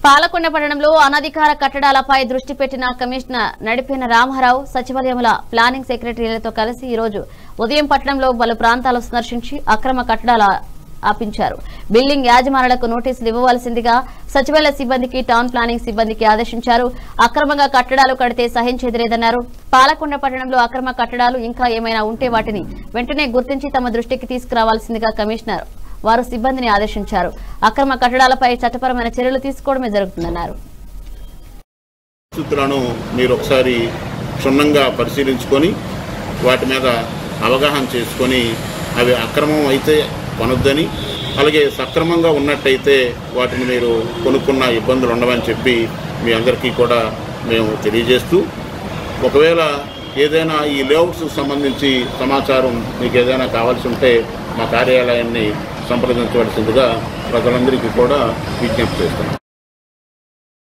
పాలకొండ పట్టణంలో అనధికార కట్టడాలపై దృష్టి పెట్టిన కమిషనర్ నడిపిన రామారావు సచివాలయముల ప్లానింగ్ సెక్రటరీలతో కలిసి ఈ రోజు ఉదయం పట్టణంలో పలు ప్రాంతాలు సందర్శించి అక్రమ కట్టడాల ఆపించారు బిల్డింగ్ యాజమానులకు నోటీసులు ఇవ్వవలసిందిగా సచివాలయ సిబ్బందికి టౌన్ ప్లానింగ్ సిబ్బందికి ఆదేశించారు అక్రమంగా కట్టడాలు కడితే సహించేది లేదన్నారు పాలకొండ పట్టణంలో అక్రమ కట్టడాలు ఇంకా ఏమైనా ఉంటే వాటిని వెంటనే గుర్తించి తమ దృష్టికి తీసుకురావాల్సిందిగా కమిషనర్ వారు సిబ్బందిని ఆదేశించారు అక్రమ కట్టడాలపై చట్టపరమైన చర్యలు తీసుకోవడమే జరుగుతుందన్నారు పరిస్థితులను మీరు ఒకసారి క్షుణ్ణంగా పరిశీలించుకొని వాటి మీద అవగాహన చేసుకొని అవి అక్రమం అయితే కొనొద్దని అలాగే సక్రమంగా ఉన్నట్టయితే వాటిని మీరు కొనుక్కున్న ఇబ్బందులు ఉండవని చెప్పి మీ అందరికీ కూడా మేము తెలియజేస్తూ ఒకవేళ ఏదైనా ఈ లేఅవుట్స్ సంబంధించి సమాచారం మీకు ఏదైనా కావాల్సి ఉంటే మా కార్యాలయాన్ని సంప్రదించవలసిందిగా ప్రజలందరికీ కూడా విజ్ఞప్తి చేస్తాం